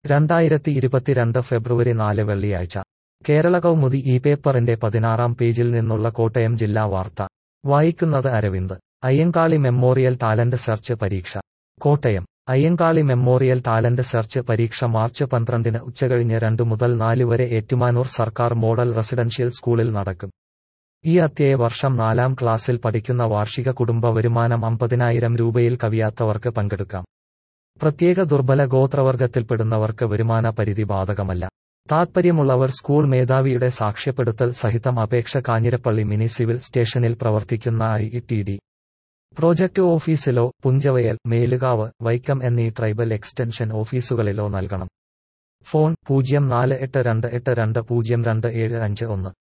രണ്ടായിരത്തി ഇരുപത്തിരണ്ട് ഫെബ്രുവരി നാല് വെള്ളിയാഴ്ച കേരള കൗമുദി ഈ പേപ്പറിന്റെ പതിനാറാം പേജിൽ നിന്നുള്ള കോട്ടയം ജില്ലാ വാർത്ത വായിക്കുന്നത് Aravind Ayyankali memorial talent search പരീക്ഷ Kottayam Ayyankali memorial talent search പരീക്ഷ മാർച്ച് പന്ത്രണ്ടിന് ഉച്ചകഴിഞ്ഞ് രണ്ട് മുതൽ നാല് വരെ ഏറ്റുമാനൂർ സർക്കാർ മോഡൽ റെസിഡൻഷ്യൽ സ്കൂളിൽ നടക്കും ഈ അധ്യയ വർഷം നാലാം ക്ലാസ്സിൽ പഠിക്കുന്ന വാർഷിക കുടുംബ വരുമാനം അമ്പതിനായിരം രൂപയിൽ കവിയാത്തവർക്ക് പങ്കെടുക്കാം പ്രത്യേക ദുർബല ഗോത്രവർഗത്തിൽപ്പെടുന്നവർക്ക് വരുമാന പരിധി ബാധകമല്ല താത്പര്യമുള്ളവർ സ്കൂൾ മേധാവിയുടെ സാക്ഷ്യപ്പെടുത്തൽ സഹിതം അപേക്ഷ കാഞ്ഞിരപ്പള്ളി മിനി സിവിൽ സ്റ്റേഷനിൽ പ്രവർത്തിക്കുന്ന ഐ ടി ഡി പ്രോജക്ട് ഓഫീസിലോ പുഞ്ചവയൽ മേലുകാവ് വൈക്കം എന്നീ ട്രൈബൽ എക്സ്റ്റൻഷൻ ഓഫീസുകളിലോ നൽകണം ഫോൺ പൂജ്യം നാല് എട്ട് രണ്ട് എട്ട് രണ്ട് പൂജ്യം രണ്ട് ഏഴ് അഞ്ച് ഒന്ന്